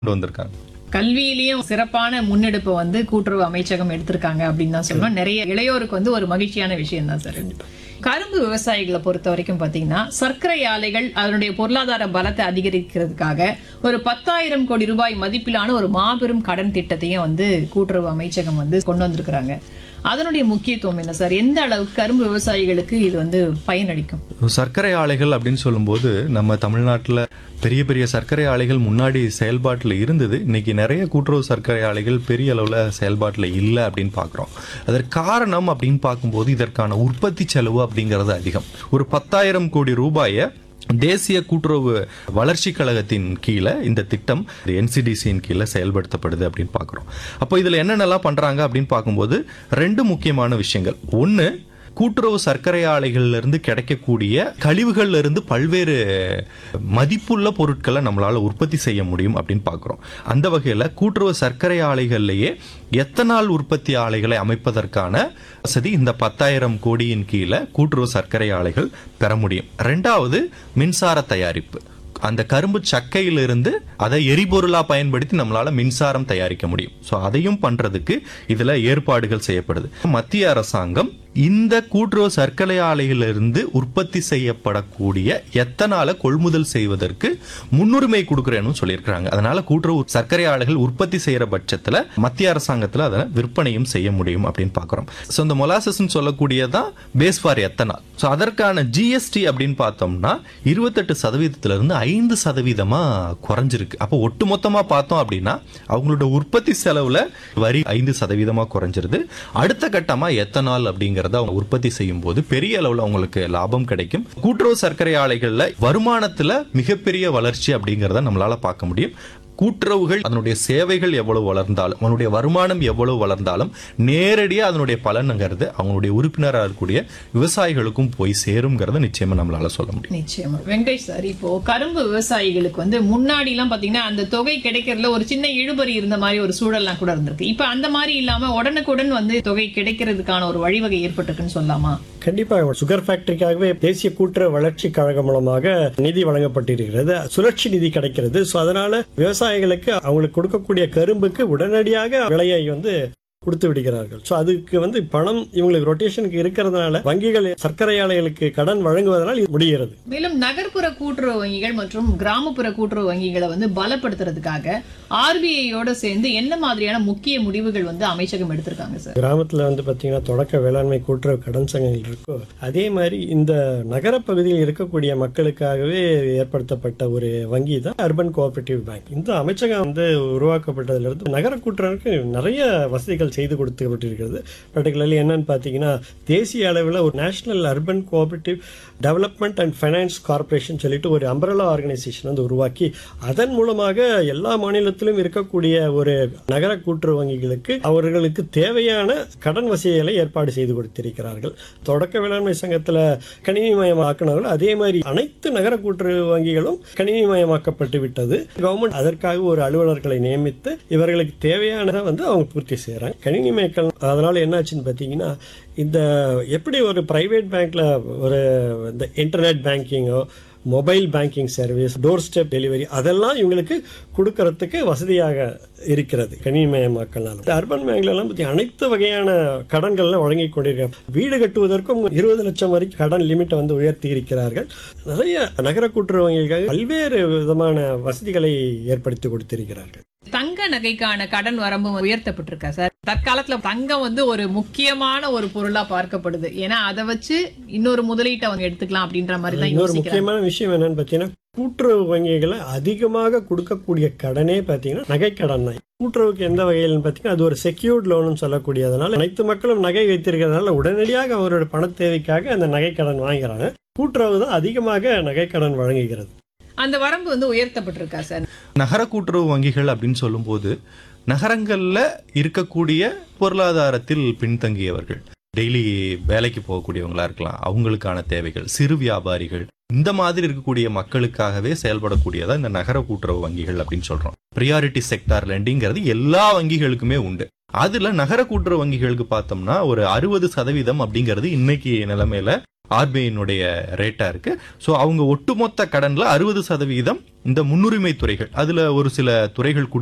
கொண்டு வந்திருக்காங்க கல்வியிலயும் சிறப்பான முன்னெடுப்பை வந்து கூட்டுறவு அமைச்சகம் எடுத்திருக்காங்க அப்படின்னு தான் சொல்லணும் நிறைய இளையோருக்கு வந்து ஒரு மகிழ்ச்சியான விஷயம் தான் சார் கரும்பு விவசாயிகளை பொறுத்த வரைக்கும் பாத்தீங்கன்னா சர்க்கரை ஆலைகள் அதனுடைய பொருளாதார பலத்தை அதிகரிக்கிறதுக்காக ஒரு பத்தாயிரம் கோடி ரூபாய் மதிப்பிலான ஒரு மாபெரும் கடன் திட்டத்தையும் வந்து கூட்டுறவு அமைச்சகம் வந்து கொண்டு வந்திருக்கிறாங்க அதனுடைய முக்கியத்துவம் என்ன சார் எந்த அளவுக்கு கரும்பு விவசாயிகளுக்கு இது வந்து பயனளிக்கும் சர்க்கரை ஆலைகள் அப்படின்னு சொல்லும்போது நம்ம தமிழ்நாட்டில் பெரிய பெரிய சர்க்கரை ஆலைகள் முன்னாடி செயல்பாட்டில் இருந்தது இன்னைக்கு நிறைய கூட்டுறவு சர்க்கரை ஆலைகள் பெரிய அளவில் செயல்பாட்டில் இல்லை அப்படின்னு பார்க்குறோம் அதற்கு காரணம் அப்படின்னு பார்க்கும்போது இதற்கான உற்பத்தி செலவு அப்படிங்கிறது அதிகம் ஒரு பத்தாயிரம் கோடி ரூபாயை தேசிய கூட்டுறவு வளர்ச்சி கழகத்தின் கீழே இந்த திட்டம் என்சிடிசியின் கீழே செயல்படுத்தப்படுது அப்படின்னு பார்க்குறோம் அப்போ இதில் என்னென்னலாம் பண்ணுறாங்க அப்படின்னு பார்க்கும்போது ரெண்டு முக்கியமான விஷயங்கள் ஒன்று கூட்டுறவு சர்க்கரை ஆலைகள்ல இருந்து கிடைக்கக்கூடிய கழிவுகள்ல இருந்து பல்வேறு மதிப்புள்ள பொருட்களை நம்மளால உற்பத்தி செய்ய முடியும் அப்படின்னு பார்க்குறோம் அந்த வகையில் கூட்டுறவு சர்க்கரை ஆலைகள்லேயே எத்தனால் உற்பத்தி ஆலைகளை அமைப்பதற்கான வசதி இந்த பத்தாயிரம் கோடியின் கீழே கூட்டுறவு சர்க்கரை ஆலைகள் பெற முடியும் ரெண்டாவது மின்சார தயாரிப்பு அந்த கரும்பு சக்கையிலிருந்து அதை எரிபொருளா பயன்படுத்தி நம்மளால மின்சாரம் தயாரிக்க முடியும் ஸோ அதையும் பண்றதுக்கு இதுல ஏற்பாடுகள் செய்யப்படுது மத்திய அரசாங்கம் இந்த கூட்டுறவு சர்க்கரை ஆலையிலிருந்து உற்பத்தி செய்யப்படக்கூடிய எத்தனால கொள்முதல் செய்வதற்கு முன்னுரிமை கொடுக்குறேன்னு சொல்லியிருக்கிறாங்க அதனால கூட்டுறவு சர்க்கரை ஆலைகள் உற்பத்தி செய்யற பட்சத்துல மத்திய அரசாங்கத்துல அதை விற்பனையும் செய்ய முடியும் அப்படின்னு பாக்குறோம் ஸோ இந்த மொலாசஸ் சொல்லக்கூடியதான் பேஸ் ஃபார் எத்தனால் ஸோ அதற்கான ஜிஎஸ்டி அப்படின்னு பார்த்தோம்னா இருபத்தெட்டு சதவீதத்துல இருந்து ஐந்து சதவீதமா குறைஞ்சிருக்கு அப்போ ஒட்டுமொத்தமா பார்த்தோம் அப்படின்னா அவங்களோட உற்பத்தி செலவுல வரி ஐந்து சதவீதமா குறைஞ்சிருது அடுத்த கட்டமா எத்தனால் அப்படிங்கிறத அவங்க உற்பத்தி செய்யும் போது பெரிய அளவுல அவங்களுக்கு லாபம் கிடைக்கும் கூட்டுறவு சர்க்கரை ஆலைகள்ல வருமானத்துல மிகப்பெரிய வளர்ச்சி அப்படிங்கிறத நம்மளால பார்க்க முடியும் கூட்டுறவுகள் அதனுடைய சேவைகள் எவ்வளவு வளர்ந்தாலும் அதனுடைய வருமானம் எவ்வளவு வளர்ந்தாலும் நேரடியாக அதனுடைய பலனுங்கிறது அவங்களுடைய உறுப்பினராக இருக்கக்கூடிய விவசாயிகளுக்கும் போய் சேருங்கிறத நிச்சயமா நம்மளால சொல்ல முடியும் நிச்சயமா வெங்கடேஷ் சார் இப்போ கரும்பு விவசாயிகளுக்கு வந்து முன்னாடி எல்லாம் பாத்தீங்கன்னா அந்த தொகை கிடைக்கிறதுல ஒரு சின்ன இழுபறி இருந்த மாதிரி ஒரு சூழல்லாம் கூட இருந்திருக்கு இப்ப அந்த மாதிரி இல்லாம உடனுக்குடன் வந்து தொகை கிடைக்கிறதுக்கான ஒரு வழிவகை ஏற்பட்டிருக்குன்னு சொல்லலாமா கண்டிப்பாக சுகர் ஃபேக்டரிக்காகவே தேசிய கூட்டுறவு வளர்ச்சி கழகம் மூலமாக நிதி வழங்கப்பட்டிருக்கிறது சுழற்சி நிதி கிடைக்கிறது ஸோ அதனால விவசாயிகளுக்கு அவங்களுக்கு கொடுக்கக்கூடிய கரும்புக்கு உடனடியாக விலையை வந்து கொடுத்து விடுகிறார்கள் ஸோ அதுக்கு வந்து பணம் இவங்களுக்கு ரொட்டேஷனுக்கு இருக்கிறதுனால வங்கிகள் சர்க்கரை ஆலைகளுக்கு கடன் வழங்குவதனால் இது முடிகிறது மேலும் நகர்ப்புற கூட்டுறவு வங்கிகள் மற்றும் கிராமப்புற கூட்டுறவு வங்கிகளை வந்து பலப்படுத்துறதுக்காக ஆர்பிஐயோட சேர்ந்து என்ன மாதிரியான முக்கிய முடிவுகள் வந்து அமைச்சகம் எடுத்திருக்காங்க சார் கிராமத்தில் வந்து பார்த்தீங்கன்னா தொடக்க வேளாண்மை கூட்டுறவு கடன் சங்கங்கள் இருக்கோ அதே மாதிரி இந்த நகரப்பகுதியில் இருக்கக்கூடிய மக்களுக்காகவே ஏற்படுத்தப்பட்ட ஒரு வங்கி தான் அர்பன் கோஆபரேட்டிவ் பேங்க் இந்த அமைச்சகம் வந்து உருவாக்கப்பட்டதிலிருந்து நகர கூட்டுறவுக்கு நிறைய வசதிகள் செய்து கொடுக்கப்பட்டிருக்கிறது பர்டிகுலர்லி என்னன்னு பார்த்தீங்கன்னா தேசிய அளவில் ஒரு national urban cooperative development and finance corporation சொல்லிட்டு ஒரு அம்பரலா ஆர்கனைசேஷன் வந்து உருவாக்கி அதன் மூலமாக எல்லா மாநிலத்திலும் இருக்கக்கூடிய ஒரு நகர கூட்டுறவு வங்கிகளுக்கு அவர்களுக்கு தேவையான கடன் வசதிகளை ஏற்பாடு செய்து கொடுத்திருக்கிறார்கள் தொடக்க வேளாண்மை சங்கத்தில் கணினிமயமாக்கினார்கள் அதே மாதிரி அனைத்து நகர கூட்டுறவு வங்கிகளும் கணினிமயமாக்கப்பட்டு விட்டது கவர்மெண்ட் அதற்காக ஒரு அலுவலர்களை நியமித்து இவர்களுக்கு தேவையானதை வந்து அவங்க பூர்த்தி செய்கிறாங்க கணினிமயக்கம் அதனால என்னாச்சுன்னு பார்த்தீங்கன்னா இந்த எப்படி ஒரு பிரைவேட் பேங்க்ல ஒரு இந்த இன்டர்நெட் பேங்கிங்கோ mobile banking service door step delivery அதெல்லாம் இவங்களுக்கு கொடுக்கறதுக்கு வசதியாக இருக்கிறது கணினிமயமாக்கனால அர்பன் பேங்க்ல எல்லாம் பத்தி அனைத்து வகையான கடன்கள்லாம் வழங்கி கொண்டிருக்கிறார் வீடு கட்டுவதற்கும் இருபது லட்சம் வரைக்கும் கடன் லிமிட்டை வந்து உயர்த்தி இருக்கிறார்கள் நிறைய நகர கூட்டுறவு வங்கிகளுக்காக பல்வேறு விதமான வசதிகளை ஏற்படுத்தி கொடுத்திருக்கிறார்கள் தங்க நகைக்கான கடன் வரம்பு உயர்த்தப்பட்டிருக்கா சார் தற்காலத்துல தங்கம் வந்து ஒரு முக்கியமான ஒரு பொருளா பார்க்கப்படுது ஏன்னா அதை வச்சு இன்னொரு முதலீட்டை அவங்க எடுத்துக்கலாம் அப்படின்ற மாதிரி தான் இன்னொரு யோசிக்கிறாங்க முக்கியமான விஷயம் என்னன்னு பார்த்தீங்கன்னா கூட்டுறவு வங்கிகளை அதிகமாக கொடுக்கக்கூடிய கடனே பார்த்தீங்கன்னா நகைக்கடன் தான் கூட்டுறவுக்கு எந்த வகையில்னு பார்த்தீங்கன்னா அது ஒரு செக்யூர்ட் லோன் சொல்லக்கூடியதுனால அனைத்து மக்களும் நகை வைத்திருக்கிறதுனால உடனடியாக அவரோட பண தேவைக்காக அந்த நகைக்கடன் வாங்குறாங்க கூட்டுறவு தான் அதிகமாக நகைக்கடன் வழங்குகிறது அந்த வரம்பு வந்து உயர்த்தப்பட்டிருக்கா சார் நகர கூட்டுறவு வங்கிகள் அப்படின்னு சொல்லும்போது நகரங்கள்ல இருக்கக்கூடிய பொருளாதாரத்தில் பின்தங்கியவர்கள் டெய்லி வேலைக்கு போகக்கூடியவங்களா இருக்கலாம் அவங்களுக்கான தேவைகள் சிறு வியாபாரிகள் இந்த மாதிரி இருக்கக்கூடிய மக்களுக்காகவே செயல்படக்கூடியதா இந்த நகர கூட்டுறவு வங்கிகள் அப்படின்னு சொல்றோம் ப்ரியாரிட்டி செக்டார் லெண்டிங்கிறது எல்லா வங்கிகளுக்குமே உண்டு அதுல நகர கூட்டுறவு வங்கிகளுக்கு பார்த்தோம்னா ஒரு அறுபது சதவீதம் அப்படிங்கிறது இன்னைக்கு நிலைமையில ஆர்பிஐனுடைய ரேட்டா இருக்கு ஸோ அவங்க ஒட்டுமொத்த கடன்ல அறுபது சதவீதம் இந்த முன்னுரிமை துறைகள் அதுல ஒரு சில துறைகள் கொடுத்து